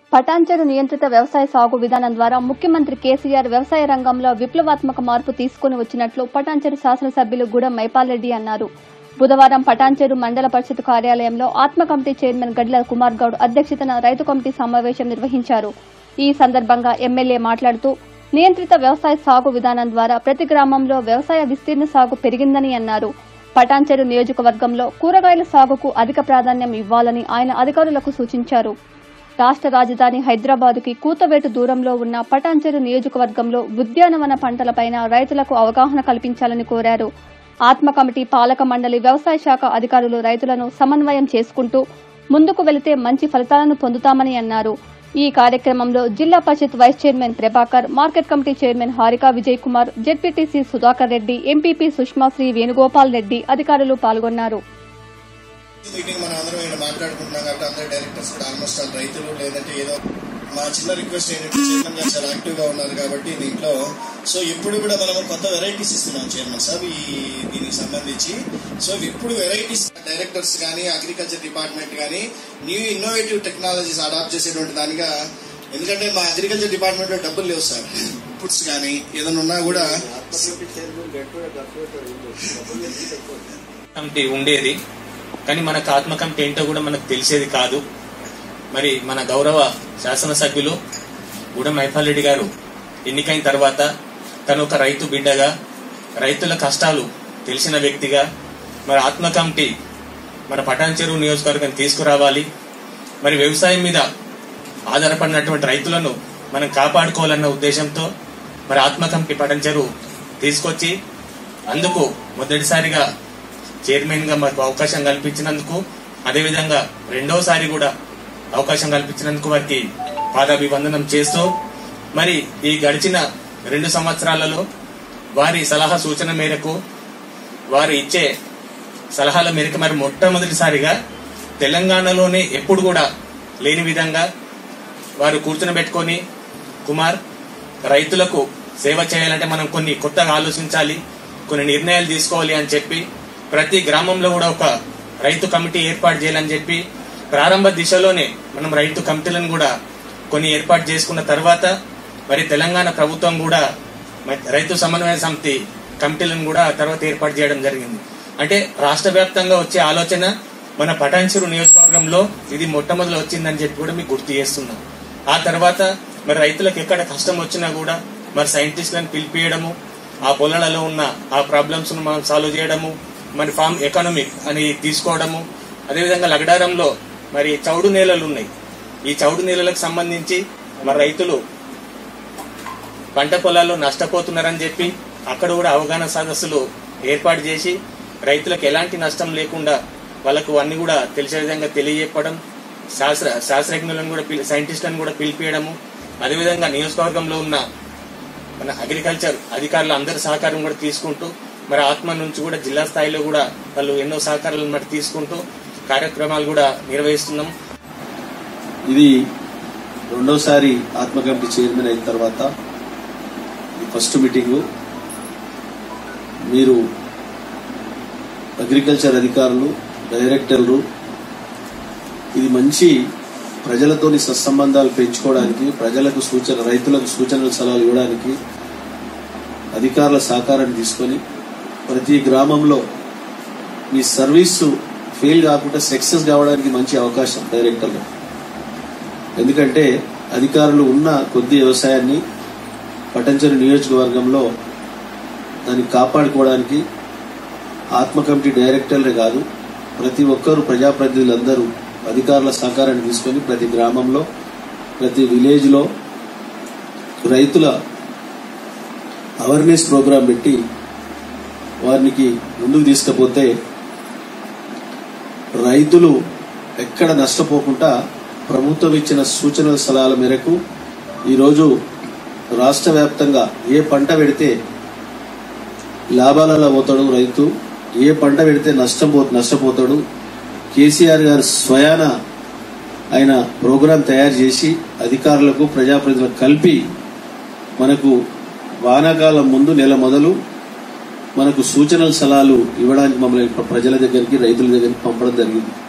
పటాన్చెరు నియంత్రిత వ్యవసాయ సాగు విధానం ద్వారా ముఖ్యమంత్రి కేసీఆర్ వ్యవసాయ రంగంలో విప్లవాత్మక మార్పు తీసుకుని వచ్చినట్లు పటాన్చెరు శాసనసభ్యులు గూడెం మైపాల్రెడ్డి అన్నారు బుధవారం పటాన్చెరు మండల పరిషత్ కార్యాలయంలో ATMA committee chairman Gadla Kumar Goud అధ్యక్షతన రైతు కమిటీ సమావేశం నిర్వహించారు ఈ సందర్భంగా ఎమ్మెల్యే మాట్లాడుతూ నియంత్రిత వ్యవసాయ సాగు విధానం ద్వారా ప్రతి గ్రామంలో వ్యవసాయ విస్తీర్ణ సాగు పెరిగిందని అన్నారు పటాన్చెరు నియోజకవర్గంలో కూరగాయల సాగుకు అధిక ప్రాధాన్యం ఇవ్వాలని ఆయన అధికారులకు సూచించారు రాష్ట్ర రాజధాని హైదరాబాదుకి కూతవేటు దూరంలో ఉన్న పటాన్చెరు నియోజకవర్గంలో ఉద్యానవన పంటలపైన రైతులకు అవగాహన కల్పించాలని కోరారు ఆత్మ కమిటీ పాలక మండలి వ్యవసాయ శాఖ అధికారులు రైతులను సమన్వయం చేసుకుంటూ ముందుకు వెళితే మంచి ఫలితాలను పొందుతామని అన్నారు ఈ కార్యక్రమంలో Zilla Parishad vice chairman Prabhakar market committee chairman Harika Vijay Kumar ZPTC Sudhakar Reddy MPP Sushmasri Venugopal Reddy అధికారులు పాల్గొన్నారు మీటింగ్ మనం అందరం ఇక్కడ మాట్లాడుకుంటున్నాం కాబట్టి అందరు డైరెక్టర్స్ కూడా ఆల్మోస్ట్ ఆల్ రైతులు లేదంటే ఏదో మా చిన్న రిక్వెస్ట్ ఏంటంటే చైర్మన్ గారు చాలా యాక్టివ్ గా ఉన్నారు కాబట్టి దీంట్లో సో ఇప్పుడు కూడా మనం కొత్త వెరైటీస్ ఇస్తున్నాం చైర్మన్ సార్ ఈ దీనికి సంబంధించి సో ఇప్పుడు వెరైటీస్ డైరెక్టర్స్ కానీ అగ్రికల్చర్ డిపార్ట్మెంట్ కానీ న్యూ ఇన్నోవేటివ్ టెక్నాలజీస్ అడాప్ట్ చేసేటువంటి దానిగా ఎందుకంటే మా అగ్రికల్చర్ డిపార్ట్మెంట్ లో డబ్బులు లేవు సార్ ఇన్పుట్స్ కానీ ఏదైనా ఉన్నా కూడా కమిటీ ఉండేది కానీ మనకు ఆత్మ కమిటీ ఏంటో కూడా మనకు తెలిసేది కాదు మరి మన గౌరవ శాసనసభ్యులు గూడెం మైపాల్ గారు ఎన్నికైన తర్వాత తను ఒక రైతు బిడ్డగా రైతుల కష్టాలు తెలిసిన వ్యక్తిగా మరి ఆత్మ కమిటీ మన పటాన్చెరు నియోజకవర్గం తీసుకురావాలి మరి వ్యవసాయం మీద ఆధారపడినటువంటి రైతులను మనం కాపాడుకోవాలన్న ఉద్దేశంతో మరి ఆత్మ కమిటీ పటాన్చెరు తీసుకొచ్చి అందుకు మొదటిసారిగా చైర్మన్ గా మాకు అవకాశం కల్పించినందుకు అదేవిధంగా రెండోసారి కూడా అవకాశం కల్పించినందుకు వారికి పాదాభివందనం చేస్తూ మరి ఈ గడిచిన రెండు సంవత్సరాలలో వారి సలహా సూచన మేరకు వారు ఇచ్చే సలహాల మేరకు మరి మొట్టమొదటిసారిగా తెలంగాణలోనే ఎప్పుడు కూడా లేని విధంగా వారు కూర్చుని పెట్టుకొని కుమార్ రైతులకు సేవ చేయాలంటే మనం కొన్ని కొత్తగా ఆలోచించాలి కొన్ని నిర్ణయాలు తీసుకోవాలి అని చెప్పి ప్రతి గ్రామంలో కూడా ఒక రైతు కమిటీ ఏర్పాటు చేయాలని చెప్పి ప్రారంభ దిశలోనే మనం రైతు కమిటీలను కూడా కొన్ని ఏర్పాటు చేసుకున్న తర్వాత మరి తెలంగాణ ప్రభుత్వం కూడా మరి రైతు సమన్వయ సమితి కమిటీలను కూడా ఆ తర్వాత ఏర్పాటు చేయడం జరిగింది అంటే రాష్ట్ర వ్యాప్తంగా వచ్చే ఆలోచన మన పటాన్చెరు నియోజకవర్గంలో ఇది మొట్టమొదటి వచ్చిందని చెప్పి కూడా మీకు గుర్తు చేస్తున్నాం ఆ తర్వాత మరి రైతులకు ఎక్కడ కష్టం వచ్చినా కూడా మరి సైంటిస్టులను పిలిపియడము ఆ పొలాలలో ఉన్న ఆ ప్రాబ్లమ్స్ ను మనం సాల్వ్ చేయడము మరి ఫార్మ్ ఎకానమిక్ అని తీసుకోవడము అదేవిధంగా లగడారంలో మరి చౌడు నేలలు ఉన్నాయి ఈ చౌడు నేలలకు సంబంధించి మరి రైతులు పంట పొలాల్లో నష్టపోతున్నారని చెప్పి అక్కడ కూడా అవగాహన సదస్సులు ఏర్పాటు చేసి రైతులకు ఎలాంటి నష్టం లేకుండా వాళ్ళకు అన్ని కూడా తెలిసే విధంగా తెలియజెప్పడం శాస్త్ర శాస్త్రజ్ఞులను కూడా పిలి- సైంటిస్టులను కూడా పిలిపియడము అదేవిధంగా నియోజకవర్గంలో ఉన్న మన అగ్రికల్చర్ అధికారులు అందరి సహకారం కూడా తీసుకుంటూ మరి ఆత్మ నుంచి కూడా జిల్లా స్థాయిలో కూడా వాళ్ళు ఎన్నో సహకారాలను మరి తీసుకుంటూ కార్యక్రమాలు కూడా నిర్వహిస్తున్నాం ఇది రెండోసారి ఆత్మ కమిటీ చైర్మన్ అయిన తర్వాత ఈ ఫస్ట్ మీటింగు మీరు అగ్రికల్చర్ అధికారులు డైరెక్టర్లు ఇది మంచి ప్రజలతోని సత్సంబంధాలు పెంచుకోవడానికి ప్రజలకు సూచన రైతులకు సూచనలు సలహాలు ఇవ్వడానికి అధికారుల సహకారాన్ని తీసుకొని ప్రతి గ్రామంలో మీ సర్వీసు ఫెయిల్ కాకుండా సక్సెస్ కావడానికి మంచి అవకాశం డైరెక్టర్లు ఎందుకంటే అధికారులు ఉన్న కొద్ది వ్యవసాయాన్ని పటంచెరు నియోజకవర్గంలో దాన్ని కాపాడుకోవడానికి ఆత్మ కమిటీ డైరెక్టర్లే కాదు ప్రతి ఒక్కరు ప్రజాప్రతినిధులందరూ అధికారుల సహకారాన్ని తీసుకొని ప్రతి గ్రామంలో ప్రతి విలేజ్లో రైతుల అవేర్నెస్ ప్రోగ్రాం పెట్టి వారికి ముందుకు తీసుకుపోతే రైతులు ఎక్కడ నష్టపోకుండా ప్రభుత్వం ఇచ్చిన సూచనల సలహాల మేరకు ఈరోజు రాష్ట్ర వ్యాప్తంగా ఏ పంట పెడితే లాభాలలో పోతాడు రైతు ఏ పంట పెడితే నష్టం పో నష్టపోతాడు కేసీఆర్ గారు స్వయాన ఆయన ప్రోగ్రాం తయారు చేసి అధికారులకు ప్రజాప్రతినిధులకు కలిపి మనకు వానాకాలం ముందు నెల మొదలు మనకు సూచనల సలహాలు ఇవ్వడానికి మమ్మల్ని ప్రజల దగ్గరికి రైతుల దగ్గరికి పంపడం జరిగింది